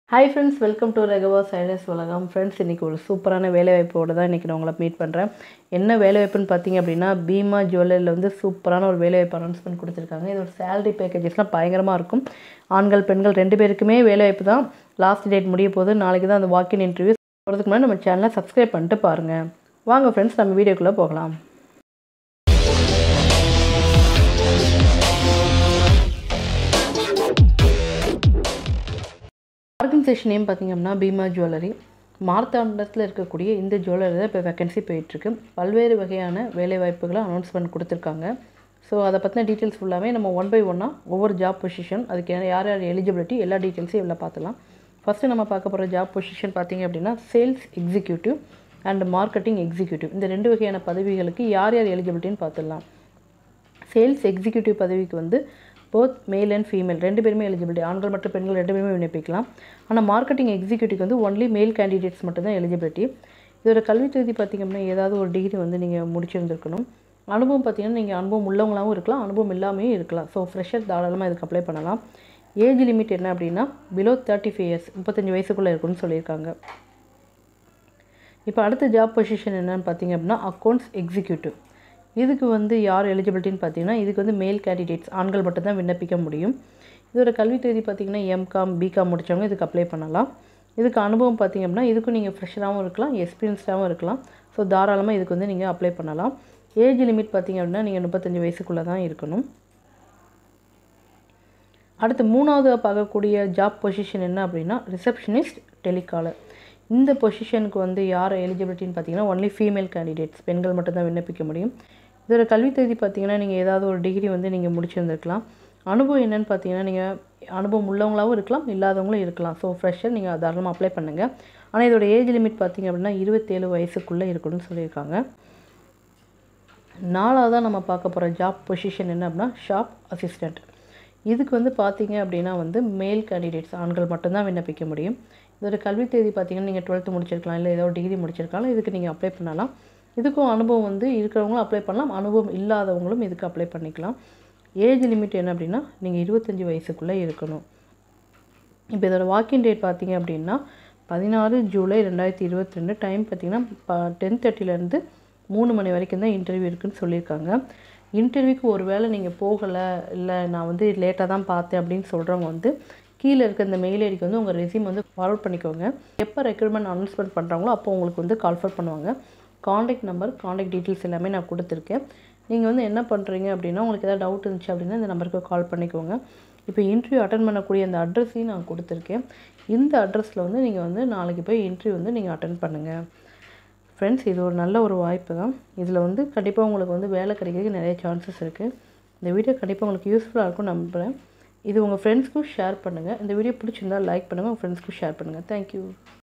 hi friends welcome to ரெகவா சைலஸ் உலகம் ஃப்ரெண்ட்ஸ் இன்றைக்கி ஒரு சூப்பரான வேலைவாய்ப்போடு தான் இன்றைக்கி நான் உங்களை மீட் பண்ணுறேன் என்ன வேலைவாய்ப்புன்னு பார்த்தீங்க அப்படின்னா பீமா ஜுவல்லரியில் வந்து சூப்பரான ஒரு வேலைவாய்ப்பு அனௌன்ஸ்மெண்ட் கொடுத்துருக்காங்க இதோட சேலரி பேக்கேஜஸ்லாம் பயங்கரமாக இருக்கும் ஆண்கள் பெண்கள் ரெண்டு பேருக்குமே வேலைவாய்ப்பு தான் லாஸ்ட் டேட் முடிய போது நாளைக்கு தான் அந்த வாக்கின் இன்டர்வியூ போகிறதுக்கு முன்னாடி நம்ம சேனலை சப்ஸ்கிரைப் பண்ணிட்டு பாருங்கள் வாங்க ஃப்ரெண்ட்ஸ் நம்ம வீடியோக்குள்ளே போகலாம் ஆர்கனைசேஷன் நேம் பார்த்திங்க அப்படின்னா பீமா ஜுவல்லரி மார்த்தாண்டத்தில் இருக்கக்கூடிய இந்த ஜுவல்லரி தான் இப்போ வேக்கன்சி போயிட்டுருக்கு பல்வேறு வகையான வேலைவாய்ப்புகளை அனௌன்ஸ்மெண்ட் கொடுத்துருக்காங்க ஸோ அதை பற்றின டீட்டெயில்ஸ் ஃபுல்லாகவே நம்ம ஒன் பை ஒன்னாக ஒவ்வொரு ஜாப் பொசிஷன் அதுக்கு யார் யார் எலிஜிபிலிட்டி எல்லா டீட்டெயில்ஸையும் இதில் பார்த்துலாம் ஃபஸ்ட்டு நம்ம பார்க்க போகிற ஜாப் பொசிஷன் பார்த்திங்க அப்படின்னா sales executive and marketing executive இந்த ரெண்டு வகையான பதவிகளுக்கு யார் யார் எலிஜிபிலிட்டின்னு பார்த்துடலாம் சேல்ஸ் எக்ஸிக்யூட்டிவ் பதவிக்கு வந்து போத் மேல் அண்ட் ஃபீமேல் ரெண்டு பேருமே எலிஜிபிலிட்டி ஆண்கள் மற்றும் பெண்கள் ரெண்டு பேருமே விண்ணப்பிக்கலாம் ஆனால் மார்க்கெட்டிங் எக்ஸிக்யூட்டிவ் வந்து ஒன்லி மேல் கேண்டிடேட்ஸ் மட்டும்தான் எலிஜிபிலிட்டி இதோட கல்வி தகுதி பார்த்திங்க அப்படின்னா ஏதாவது ஒரு டிகிரி வந்து நீங்கள் முடிச்சிருந்துருக்கணும் அனுபவம் பார்த்திங்கன்னா நீங்கள் அனுபவம் உள்ளவங்களாகவும் இருக்கலாம் அனுபவம் இல்லாமையும் இருக்கலாம் ஸோ ஃப்ரெஷர் தாராளமாக இதுக்கு அப்ளை பண்ணலாம் ஏஜ் லிமிட் என்ன அப்படின்னா பிலோ தேர்ட்டி ஃபைவ் இயர்ஸ் முப்பத்தஞ்சு வயசுக்குள்ளே இருக்குன்னு சொல்லியிருக்காங்க இப்போ அடுத்த ஜாப் பொசிஷன் என்னன்னு பார்த்தீங்க அப்படின்னா அக்கௌண்ட்ஸ் எக்ஸிக்யூட்டிவ் இதுக்கு வந்து யார் எலிஜிபிலிட்டின்னு பார்த்தீங்கன்னா இதுக்கு வந்து மேல் கேண்டிடேட்ஸ் ஆண்கள் மட்டும்தான் விண்ணப்பிக்க முடியும் இதோட கல்வி தேதி பார்த்தீங்கன்னா எம்காம் பிகாம் முடித்தவங்க இதுக்கு அப்ளை பண்ணலாம் இதுக்கு அனுபவம் பார்த்தீங்க அப்படின்னா இதுக்கும் நீங்கள் ஃப்ரெஷராகவும் இருக்கலாம் எக்ஸ்பீரியன்ஸ்டாகவும் இருக்கலாம் ஸோ தாராளமாக இதுக்கு வந்து நீங்கள் அப்ளை பண்ணலாம் ஏஜ் லிமிட் பார்த்தீங்க அப்படின்னா நீங்கள் முப்பத்தஞ்சு வயசுக்குள்ளே தான் இருக்கணும் அடுத்து மூணாவது பார்க்கக்கூடிய ஜாப் பொசிஷன் என்ன அப்படின்னா ரிசப்ஷனிஸ்ட் டெலிகாலர் இந்த பொசிஷனுக்கு வந்து யார் எலிஜிபிலிட்டின்னு பார்த்தீங்கன்னா ஒன்லி ஃபீமேல் கேண்டிடேட்ஸ் பெண்கள் மட்டும்தான் விண்ணப்பிக்க முடியும் இதோட கல்வி தேதி பார்த்தீங்கன்னா நீங்கள் ஏதாவது ஒரு டிகிரி வந்து நீங்கள் முடிச்சிருந்துருக்கலாம் அனுபவம் என்னென்னு பார்த்தீங்கன்னா நீங்கள் அனுபவம் உள்ளவங்களாகவும் இருக்கலாம் இல்லாதவங்களும் இருக்கலாம் ஸோ ஃப்ரெஷ்ஷர் நீங்கள் தாராளமாக அப்ளை பண்ணுங்கள் ஆனால் இதோட ஏஜ் லிமிட் பார்த்தீங்க அப்படின்னா இருபத்தேழு வயசுக்குள்ளே இருக்கணும்னு சொல்லியிருக்காங்க நாலாவதாக நம்ம பார்க்க போகிற ஜாப் பொசிஷன் என்ன அப்படின்னா ஷாப் அசிஸ்டண்ட் இதுக்கு வந்து பார்த்தீங்க அப்படின்னா வந்து மேல் கேண்டிடேட்ஸ் ஆண்கள் மட்டும்தான் விண்ணப்பிக்க முடியும் இதோட கல்வி தேதி பார்த்தீங்கன்னா நீங்கள் டுவெல்த்து முடிச்சிருக்கலாம் இல்லை ஏதோ டிகிரி முடிச்சிருக்கலாம் இதுக்கு நீங்கள் அப்ளை பண்ணலாம் இதுக்கும் அனுபவம் வந்து இருக்கிறவங்களும் அப்ளை பண்ணலாம் அனுபவம் இல்லாதவங்களும் இதுக்கு அப்ளை பண்ணிக்கலாம் ஏஜ் லிமிட் என்ன அப்படின்னா நீங்கள் இருபத்தஞ்சி வயசுக்குள்ளே இருக்கணும் இப்போ இதோட வாக்கிங் டேட் பார்த்தீங்க அப்படின்னா பதினாறு ஜூலை ரெண்டாயிரத்தி இருபத்தி ரெண்டு டைம் பார்த்தீங்கன்னா ப டென் தேர்ட்டிலேருந்து மூணு மணி வரைக்கும் தான் இன்டர்வியூ இருக்குதுன்னு சொல்லியிருக்காங்க இன்டர்வியூக்கு ஒரு வேளை நீங்கள் போகலை இல்லை நான் வந்து லேட்டாக தான் பார்த்தேன் அப்படின்னு சொல்கிறவங்க வந்து கீழே இருக்க இந்த மெயில் ஐடிக்கு வந்து உங்கள் ரெசியூம் வந்து ஃபார்வர்ட் பண்ணிக்கோங்க எப்போ ரெக்ரூட்மெண்ட் அனௌன்ஸ்மெண்ட் பண்ணுறாங்களோ அப்போ உங்களுக்கு வந்து கால்ஃபர் பண்ணுவாங்க காண்டாக்ட் நம்பர் காண்டாக்ட் டீட்டெயில்ஸ் எல்லாமே நான் கொடுத்துருக்கேன் நீங்கள் வந்து என்ன பண்ணுறீங்க அப்படின்னா உங்களுக்கு ஏதாவது டவுட் இருந்துச்சு அப்படின்னா இந்த நம்பருக்கு கால் பண்ணிக்கோங்க இப்போ இன்டர்வியூ அட்டன் பண்ணக்கூடிய அந்த அட்ரஸையும் நான் கொடுத்துருக்கேன் இந்த அட்ரஸில் வந்து நீங்கள் வந்து நாளைக்கு போய் இன்டர்வியூ வந்து நீங்கள் அட்டன் பண்ணுங்கள் ஃப்ரெண்ட்ஸ் இது ஒரு நல்ல ஒரு வாய்ப்பு தான் இதில் வந்து கண்டிப்பாக உங்களுக்கு வந்து வேலை கிடைக்கிறதுக்கு நிறைய சான்சஸ் இருக்குது இந்த வீடியோ கண்டிப்பாக உங்களுக்கு யூஸ்ஃபுல்லாக இருக்கும் நம்புகிறேன் இது உங்கள் ஃப்ரெண்ட்ஸ்க்கும் ஷேர் பண்ணுங்கள் இந்த வீடியோ பிடிச்சிருந்தால் லைக் பண்ணுங்கள் உங்கள் ஃப்ரெண்ட்ஸ்க்கும் ஷேர் பண்ணுங்கள் தேங்க்யூ